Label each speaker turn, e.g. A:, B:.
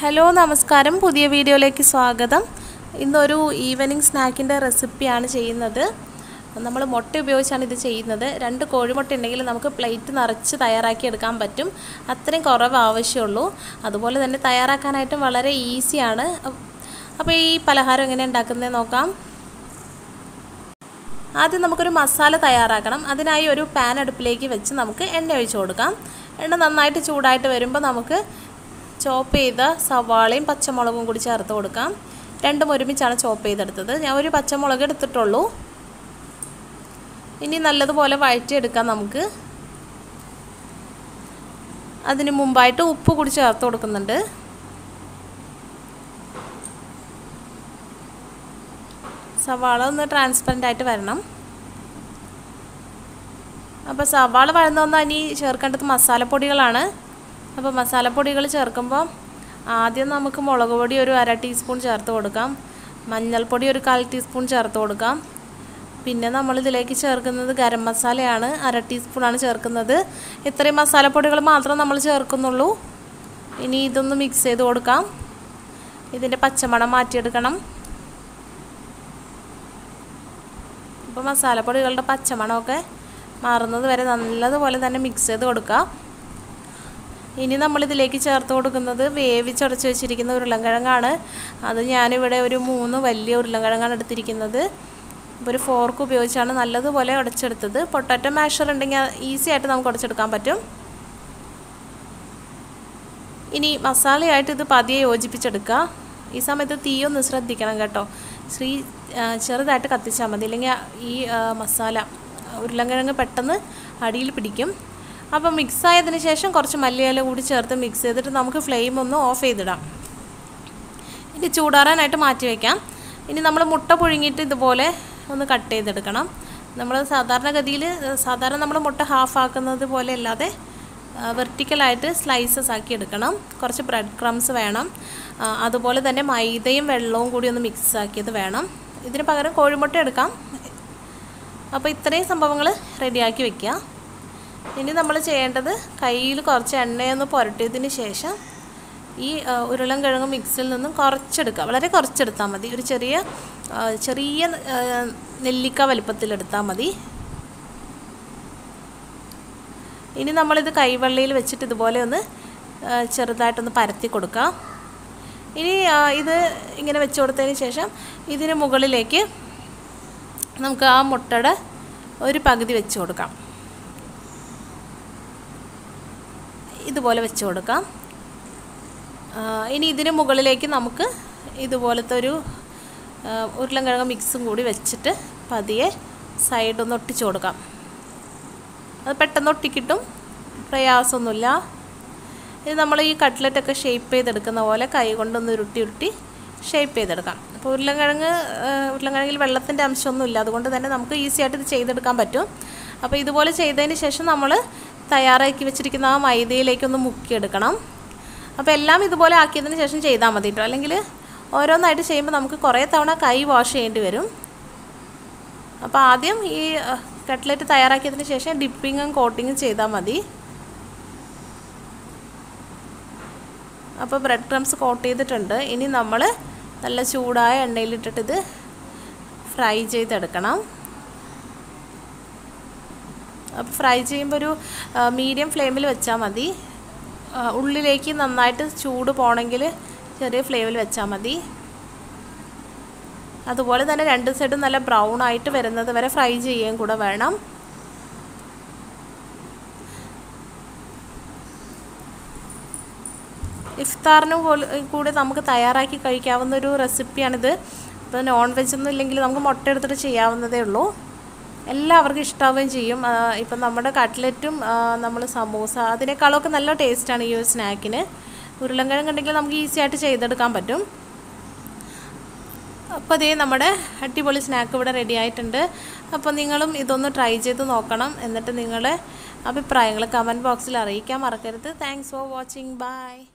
A: hello നമസ്കാരം പുതിയ വീഡിയോയിലേക്ക് സ്വാഗതം ഇന്നൊരു ഈവനിങ് സ്നാക്കിൻ്റെ റെസിപ്പിയാണ് ചെയ്യുന്നത് നമ്മൾ മുട്ട ഉപയോഗിച്ചാണ് ഇത് ചെയ്യുന്നത് രണ്ട് കോഴിമുട്ട ഉണ്ടെങ്കിൽ നമുക്ക് പ്ലേറ്റ് നിറച്ച് തയ്യാറാക്കി എടുക്കാൻ പറ്റും അത്രയും കുറവ് ആവശ്യമുള്ളൂ അതുപോലെ തന്നെ തയ്യാറാക്കാനായിട്ടും വളരെ ഈസിയാണ് അപ്പോൾ ഈ പലഹാരം എങ്ങനെ ഉണ്ടാക്കുന്നത് നോക്കാം ആദ്യം നമുക്കൊരു മസാല തയ്യാറാക്കണം അതിനായി ഒരു പാൻ അടുപ്പിലേക്ക് വെച്ച് നമുക്ക് എണ്ണ ഒഴിച്ചു കൊടുക്കാം എണ്ണ നന്നായിട്ട് ചൂടായിട്ട് വരുമ്പോൾ നമുക്ക് ചോപ്പ് ചെയ്ത സവാളയും പച്ചമുളകും കൂടി ചേർത്ത് കൊടുക്കാം രണ്ടും ഒരുമിച്ചാണ് ചോപ്പ് ചെയ്തെടുത്തത് ഞാൻ ഒരു പച്ചമുളക് എടുത്തിട്ടുള്ളൂ ഇനി നല്ലതുപോലെ വഴറ്റിയെടുക്കാം നമുക്ക് അതിന് മുമ്പായിട്ട് ഉപ്പ് കൂടി ചേർത്ത് കൊടുക്കുന്നുണ്ട് സവാള ഒന്ന് ട്രാൻസ്പെറൻ്റ് ആയിട്ട് വരണം അപ്പോൾ സവാള വഴന്നൊന്ന് ഇനി ചേർക്കേണ്ടത് മസാലപ്പൊടികളാണ് അപ്പോൾ മസാലപ്പൊടികൾ ചേർക്കുമ്പോൾ ആദ്യം നമുക്ക് മുളക് പൊടി ഒരു അര ടീസ്പൂൺ ചേർത്ത് കൊടുക്കാം മഞ്ഞൾപ്പൊടി ഒരു കാൽ ടീസ്പൂൺ ചേർത്ത് കൊടുക്കാം പിന്നെ നമ്മൾ ഇതിലേക്ക് ചേർക്കുന്നത് ഗരം മസാലയാണ് അര ടീസ്പൂണാണ് ചേർക്കുന്നത് ഇത്രയും മസാലപ്പൊടികൾ മാത്രം നമ്മൾ ചേർക്കുന്നുള്ളൂ ഇനി ഇതൊന്ന് മിക്സ് ചെയ്ത് കൊടുക്കാം ഇതിൻ്റെ പച്ചമണം മാറ്റിയെടുക്കണം ഇപ്പോൾ മസാലപ്പൊടികളുടെ പച്ചമണമൊക്കെ മാറുന്നത് വരെ നല്ലതുപോലെ തന്നെ മിക്സ് ചെയ്ത് കൊടുക്കുക ഇനി നമ്മളിതിലേക്ക് ചേർത്ത് കൊടുക്കുന്നത് വേവിച്ചുടച്ച് വെച്ചിരിക്കുന്ന ഉരുളൻകിഴങ്ങാണ് അത് ഞാനിവിടെ ഒരു മൂന്ന് വലിയ ഉരുളൻകിഴങ്ങാണ് എടുത്തിരിക്കുന്നത് ഇപ്പോൾ ഒരു ഫോർക്ക് ഉപയോഗിച്ചാണ് നല്ലതുപോലെ ഉടച്ചെടുത്തത് പൊട്ടാറ്റോ മാഷർ ഉണ്ടെങ്കിൽ ഈസി ആയിട്ട് നമുക്ക് ഉടച്ചെടുക്കാൻ പറ്റും ഇനി മസാലയായിട്ട് ഇത് പതിയെ യോജിപ്പിച്ചെടുക്കുക ഈ സമയത്ത് തീയൊന്ന് ശ്രദ്ധിക്കണം കേട്ടോ ശ്രീ ചെറുതായിട്ട് കത്തിച്ചാൽ മതി അല്ലെങ്കിൽ ഈ മസാല ഉരുളൻകിഴങ്ങ് പെട്ടെന്ന് അടിയിൽ പിടിക്കും അപ്പോൾ മിക്സ് ആയതിന് ശേഷം കുറച്ച് മല്ലിയില കൂടി ചേർത്ത് മിക്സ് ചെയ്തിട്ട് നമുക്ക് ഫ്ലെയിം ഒന്ന് ഓഫ് ചെയ്തിടാം ഇനി ചൂടാറാനായിട്ട് മാറ്റി വയ്ക്കാം ഇനി നമ്മൾ മുട്ട പുഴുങ്ങിയിട്ട് ഇതുപോലെ ഒന്ന് കട്ട് ചെയ്തെടുക്കണം നമ്മൾ സാധാരണഗതിയിൽ സാധാരണ നമ്മൾ മുട്ട ഹാഫ് ആക്കുന്നത് പോലെ അല്ലാതെ വെർട്ടിക്കലായിട്ട് സ്ലൈസസ് ആക്കി എടുക്കണം കുറച്ച് ബ്രെഡ് ക്രംസ് വേണം അതുപോലെ തന്നെ മൈദയും വെള്ളവും കൂടി ഒന്ന് മിക്സ് ആക്കിയത് വേണം ഇതിന് പകരം കോഴിമുട്ട എടുക്കാം അപ്പോൾ ഇത്രയും സംഭവങ്ങൾ റെഡിയാക്കി വെക്കുക ഇനി നമ്മൾ ചെയ്യേണ്ടത് കയ്യിൽ കുറച്ച് എണ്ണയൊന്ന് പുരട്ടിയതിന് ശേഷം ഈ ഉരുളൻ കിഴങ്ങ് മിക്സിൽ നിന്നും കുറച്ചെടുക്കുക വളരെ കുറച്ചെടുത്താൽ മതി ഒരു ചെറിയ ചെറിയ നെല്ലിക്ക വലിപ്പത്തിലെടുത്താൽ മതി ഇനി നമ്മളിത് കൈവെള്ളയിൽ വെച്ചിട്ട് ഇതുപോലെ ഒന്ന് ചെറുതായിട്ടൊന്ന് പരത്തി കൊടുക്കുക ഇനി ഇത് ഇങ്ങനെ വെച്ച് കൊടുത്തതിന് ശേഷം ഇതിന് മുകളിലേക്ക് നമുക്ക് ആ മുട്ടയുടെ ഒരു പകുതി വെച്ച് കൊടുക്കാം ഇതുപോലെ വെച്ച് കൊടുക്കാം ഇനി ഇതിന് മുകളിലേക്ക് നമുക്ക് ഇതുപോലത്തെ ഒരു ഉരുളൻകിഴങ്ങ് മിക്സും കൂടി വെച്ചിട്ട് പതിയെ സൈഡൊന്ന് ഒട്ടിച്ചു കൊടുക്കാം അത് പെട്ടെന്ന് ഒട്ടിക്കിട്ടും പ്രയാസമൊന്നുമില്ല ഇനി നമ്മൾ ഈ കട്ട്ലറ്റൊക്കെ ഷേപ്പ് ചെയ്തെടുക്കുന്ന പോലെ കൈ കൊണ്ടൊന്ന് ഉരുട്ടി ഉരുട്ടി ഷേപ്പ് ചെയ്തെടുക്കാം അപ്പോൾ ഉരുളൻകിഴങ്ങ് ഉരുളൻകിഴങ്ങിൽ വെള്ളത്തിൻ്റെ അംശമൊന്നുമില്ല അതുകൊണ്ട് തന്നെ നമുക്ക് ഈസി ആയിട്ട് ഇത് ചെയ്തെടുക്കാൻ പറ്റും അപ്പോൾ ഇതുപോലെ ചെയ്തതിന് ശേഷം നമ്മൾ തയ്യാറാക്കി വെച്ചിരിക്കുന്ന ആ മൈദയിലേക്കൊന്ന് മുക്കിയെടുക്കണം അപ്പോൾ എല്ലാം ഇതുപോലെ ആക്കിയതിന് ശേഷം ചെയ്താൽ മതി കേട്ടോ അല്ലെങ്കിൽ ഓരോന്നായിട്ട് ചെയ്യുമ്പോൾ നമുക്ക് കുറേ തവണ കൈ വാഷ് ചെയ്യേണ്ടി വരും അപ്പോൾ ആദ്യം ഈ കട്ട്ലറ്റ് തയ്യാറാക്കിയതിന് ശേഷം ഡിപ്പിങ്ങും കോട്ടിങ്ങും ചെയ്താൽ മതി അപ്പോൾ ബ്രെഡ് ക്രംസ് കോട്ട് ചെയ്തിട്ടുണ്ട് ഇനി നമ്മൾ നല്ല ചൂടായ എണ്ണയിലിട്ടിട്ട് ഇത് ഫ്രൈ ചെയ്തെടുക്കണം അപ്പോൾ ഫ്രൈ ചെയ്യുമ്പോൾ ഒരു മീഡിയം ഫ്ലെയിമിൽ വെച്ചാൽ മതി ഉള്ളിലേക്ക് നന്നായിട്ട് ചൂട് പോകണമെങ്കിൽ ചെറിയ ഫ്ലെയിമിൽ വെച്ചാൽ മതി അതുപോലെ തന്നെ രണ്ട് സൈഡും നല്ല ബ്രൗൺ ആയിട്ട് വരുന്നത് വരെ ഫ്രൈ ചെയ്യുകയും കൂടെ വേണം ഇഫ്താറിനും കൂടി നമുക്ക് തയ്യാറാക്കി കഴിക്കാവുന്ന ഒരു റെസിപ്പിയാണിത് ഇപ്പോൾ നോൺ വെജ് ഒന്നും ഇല്ലെങ്കിൽ നമുക്ക് മുട്ട എടുത്തിട്ട് ചെയ്യാവുന്നതേ ഉള്ളൂ എല്ലാവർക്കും ഇഷ്ടാവുകയും ചെയ്യും ഇപ്പം നമ്മുടെ കട്ട്ലറ്റും നമ്മൾ സമൂസ അതിനേക്കാളൊക്കെ നല്ല ടേസ്റ്റാണ് ഈ ഒരു സ്നാക്കിന് ഉരുളൻകിഴങ്ങ് ഉണ്ടെങ്കിൽ നമുക്ക് ഈസി ആയിട്ട് ചെയ്തെടുക്കാൻ പറ്റും അപ്പോൾ അതേ നമ്മുടെ അടിപൊളി സ്നാക്ക് ഇവിടെ റെഡി ആയിട്ടുണ്ട് അപ്പോൾ നിങ്ങളും ഇതൊന്ന് ട്രൈ ചെയ്ത് നോക്കണം എന്നിട്ട് നിങ്ങളുടെ അഭിപ്രായങ്ങൾ കമൻറ്റ് ബോക്സിൽ അറിയിക്കാൻ മറക്കരുത് താങ്ക്സ് ഫോർ വാച്ചിങ് ബൈ